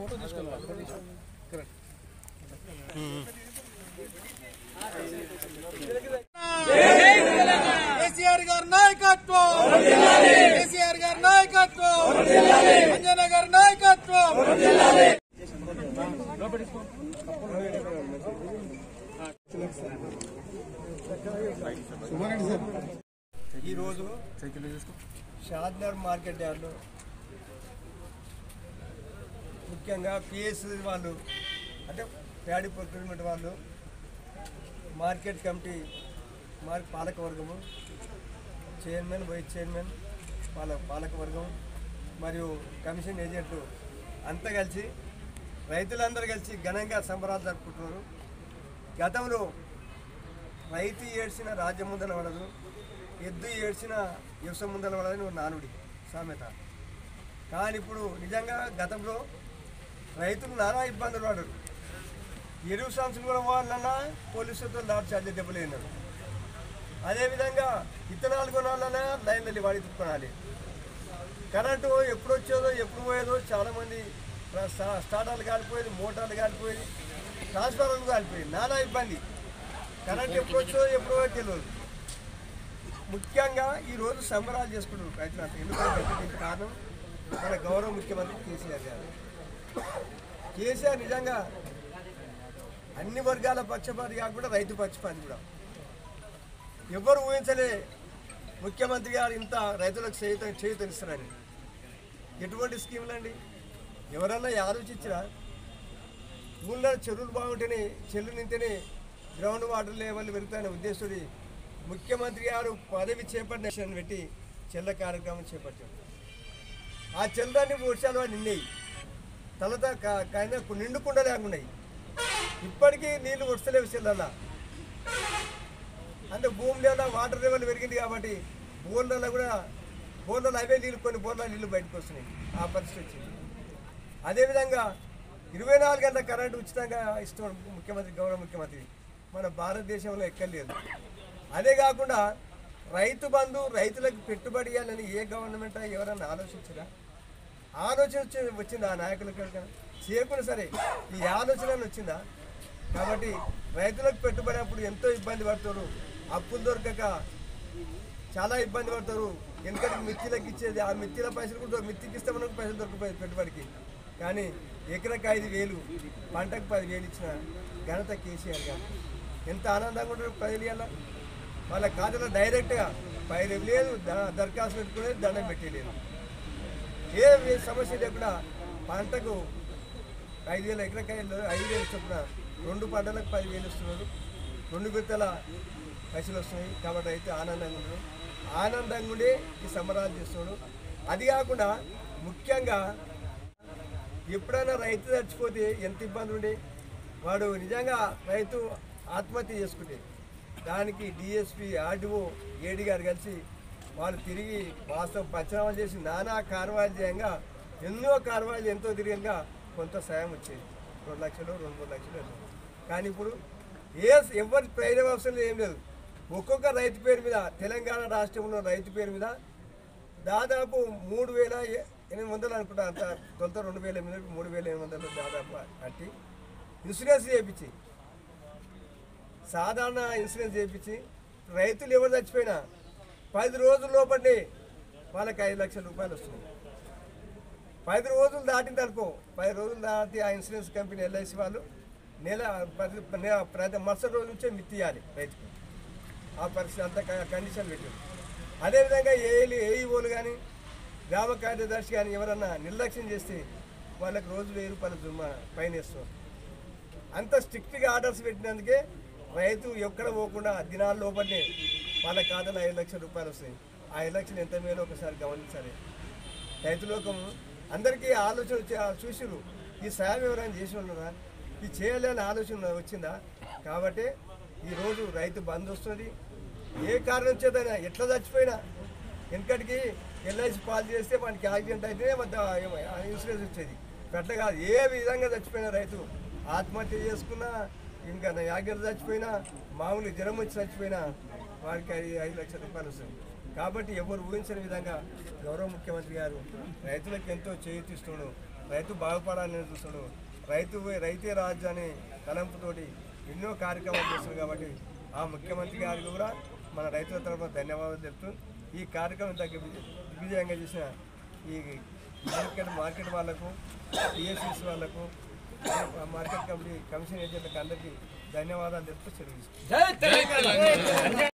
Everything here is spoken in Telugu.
కేసీఆర్ గారి నాయకత్వం కేసీఆర్ గారి నాయకత్వం అంజన గారి నాయకత్వం ఈరోజు షాద్నగర్ మార్కెట్ యార్డ్లో ముఖ్యంగా పిఎస్ వాళ్ళు అంటే ప్యాడీ ప్రొక్యూర్మెంట్ వాళ్ళు మార్కెట్ కమిటీ మార్ పాలకవర్గము చైర్మన్ వైస్ చైర్మన్ పాల పాలకవర్గం మరియు కమిషన్ ఏజెంట్లు అంతా కలిసి రైతులందరూ కలిసి ఘనంగా సంబరాలు జరుపుకుంటున్నారు గతంలో రైతు ఏడ్చిన రాజ్యం ముందర పడదు ఎద్దు ఏడ్చిన యువస ముందర పడదని ఒక నానుడి సామెత కానీ ఇప్పుడు నిజంగా గతంలో రైతులు నానా ఇబ్బందులు పడరు ఎరువు సంస్థలు కూడా వాళ్ళన్నా పోలీసులతో లాడ్ ఛార్జీ దెబ్బలేనారు అదేవిధంగా విత్తనాలు కొనాలన్నా లైన్లలో వాడి కొనాలి కరెంటు ఎప్పుడు వచ్చేదో ఎప్పుడు పోయేదో చాలామంది స్టా- స్టార్టర్లు కాలిపోయేది మోటార్లు కాలిపోయేది ట్రాన్స్ఫార్మర్లు కాలిపోయేది నానా ఇబ్బంది కరెంట్ ఎప్పుడు వచ్చో ఎప్పుడు పోయేదో తెలియదు ముఖ్యంగా ఈరోజు సంబరాలు చేసుకుంటున్నారు రైతులంతా ఎందుకంటే దీనికి కారణం మన గౌరవ ముఖ్యమంత్రి కేసీఆర్ గారు కేసీఆర్ నిజంగా అన్ని వర్గాల పక్షపాతి కాకుండా రైతు పక్షపాతి కూడా ఎవరు ఊహించలే ముఖ్యమంత్రి గారు ఇంత రైతులకు చేయుత చేయుతనిస్తారని ఎటువంటి స్కీములు అండి ఎవరన్నా ఆలోచించరా ఊళ్ళో చెరువులు బాగుంటేనే చెల్లు నింటేనే గ్రౌండ్ వాటర్ లెవెల్ పెరుగుతాయనే ఉద్దేశంతో ముఖ్యమంత్రి గారు పదవి చేపట్టిన పెట్టి చెల్ల కార్యక్రమం చేపట్టారు ఆ చెల్లదాన్ని వర్షాలు వాడు నిన్నాయి తలత కైనా నిండుకుండా లేకున్నాయి ఇప్పటికీ నీళ్లు వస్తలేవు చెల్లల్లా అంటే భూమి లెవెల్ వాటర్ లెవెల్ పెరిగింది కాబట్టి బోర్లలో కూడా బోర్లలో అవే నీళ్ళు కొన్ని బోర్ల నీళ్ళు బయటకు వస్తున్నాయి ఆ పరిస్థితి వచ్చింది అదేవిధంగా ఇరవై నాలుగు గంటల కరెంటు ఉచితంగా ఇస్తున్నాడు ముఖ్యమంత్రి గౌరవ ముఖ్యమంత్రి మన భారతదేశంలో ఎక్కర్లేదు అదే కాకుండా రైతు బంధు రైతులకు పెట్టుబడి ఇవ్వాలని ఏ గవర్నమెంట్ ఎవరన్నా ఆలోచించరా ఆలోచన వచ్చి వచ్చిందా ఆ నాయకులకు ఎవరికైనా? చేయకుండా సరే ఈ ఆలోచన వచ్చిందా కాబట్టి రైతులకు పెట్టుబడి అప్పుడు ఎంతో ఇబ్బంది పడతారు అప్పులు దొరకక చాలా ఇబ్బంది పడతారు ఎందుకంటే మిత్తిలకు ఇచ్చేది ఆ మిత్తిల పైసలు కూడా దొరక- మిత్తికి ఇస్తే మనకు పైసలు దొరికిపోయేది పెట్టుబడికి కానీ ఎకరకు ఐదు వేలు పంటకు పది వేలు ఇచ్చిన ఘనత కేసీఆర్ గారు ఎంత ఆనందంగా ఉంటారు ప్రజలు ఇవాళ వాళ్ళ ఖాతాలో డైరెక్ట్గా పైరు లేదు ద- దరఖాస్తు పెట్టుకునేది దండం పెట్టలేదు ఏ వే- సమస్య లేకుండా పంటకు ఐదు వేల ఎకరకాయలు ఐదు వేలు చొప్పున రెండు పంటలకు పది వేలు ఇస్తున్నారు రెండు విత్తల పైసలు వస్తున్నాయి కాబట్టి అయితే ఆనందంగా ఉన్నారు ఆనందంగా ఉండే ఈ సంబరాలు చేస్తున్నాడు అది కాకుండా ముఖ్యంగా ఎప్పుడైనా రైతు చచ్చిపోతే ఎంత ఇబ్బంది ఉండే వాడు నిజంగా రైతు ఆత్మహత్య చేసుకుంటే దానికి డిఎస్పి ఆర్డీఓ ఏడి గారు కలిసి వాళ్ళు తిరిగి వాస్తవం పంచనామా చేసి నానా కార్యవాలు చేయంగా ఎన్నో కార్యవాలు ఎంతో తిరిగంగా కొంత సాయం వచ్చేది రెండు లక్షలు రెండు మూడు లక్షలు వెళ్ళేది. కానీ ఇప్పుడు ఏ ఎవరి ప్రయోజన అవసరం ఏం లేదు ఒక్కొక్క రైతు పేరు మీద తెలంగాణ రాష్ట్రంలో రైతు పేరు మీద దాదాపు మూడు వేల ఎ- ఎనిమిది వందలు అనుకుంటా అంత తొలుత రెండు వేల ఎనిమిది మూడు వేల ఎనిమిది వందలు దాదాపు కట్టి ఇన్సూరెన్స్ చేయించి సాధారణ ఇన్సూరెన్స్ చేయించి రైతులు ఎవరు చచ్చిపోయినా పది రోజుల లోపలనే వాళ్ళకి ఐదు లక్షల రూపాయలు వస్తుంది పది రోజులు దాటింది అనుకో పది రోజులు దాటి ఆ ఇన్సూరెన్స్ కంపెనీ ఎల్ఐసి వాళ్ళు నెల పది నె- ప్రతి మరుసటి రోజు నుంచే మిత్తియాలి రైతుకు ఆ పరిస్థితి అంత క- కండిషన్ పెట్టారు అదేవిధంగా ఏఈలు ఏఈఓలు కానీ గ్రామ కార్యదర్శి కానీ ఎవరన్నా నిర్లక్ష్యం చేస్తే వాళ్ళకి రోజు వెయ్యి రూపాయల జుమ్మా ఫైన్ వేస్తారు అంత స్ట్రిక్ట్గా ఆర్డర్స్ పెట్టినందుకే రైతు ఎక్కడ పోకుండా దినాల లోపలనే వాళ్ళ ఖాతాలో ఐదు లక్షల రూపాయలు వస్తాయి ఆ ఐదు లక్షలు ఎంత మేలో ఒకసారి గమనించాలి రైతు లోకం అందరికీ ఆలోచన వచ్చి చూసిరు ఈ సాయం ఎవరైనా చేసి ఉన్నారా ఇది చేయలేని ఆలోచన వచ్చిందా కాబట్టి ఈరోజు రైతు బంద్ వస్తుంది ఏ కారణం చేతైనా ఎట్లా చచ్చిపోయినా వెనకటికి ఎల్ఐసి పాలు చేస్తే మనకి యాక్సిడెంట్ అయితే వద్ద ఇన్సూరెన్స్ వచ్చేది అట్లా కాదు ఏ విధంగా చచ్చిపోయినా రైతు ఆత్మహత్య చేసుకున్నా ఇంకా నా యాగ్యత చచ్చిపోయినా మామూలు జ్వరం వచ్చి చచ్చిపోయినా వారికి ఐదు ఐదు లక్షల రూపాయలు వస్తుంది కాబట్టి ఎవరు ఊహించని విధంగా గౌరవ ముఖ్యమంత్రి గారు రైతులకు ఎంతో చేయూతిస్తున్నాడు రైతు బాగుపడాలని చూస్తాడు రైతు రైతే రాజు అనే తలంపుతోటి ఎన్నో కార్యక్రమాలు చేస్తారు కాబట్టి ఆ ముఖ్యమంత్రి గారికి కూడా మన రైతుల తరఫున ధన్యవాదాలు తెలుపుతూ ఈ కార్యక్రమం తగ్గ దిగ్విజయంగా చేసిన ఈ మార్కెట్ మార్కెట్ వాళ్ళకు టీఎస్సీస్ వాళ్ళకు మార్కెట్ కమిటీ కమిషన్ ఏజెంట్లకు అందరికీ ధన్యవాదాలు తెలుపుతూ సెలవు తీసుకుంటాను.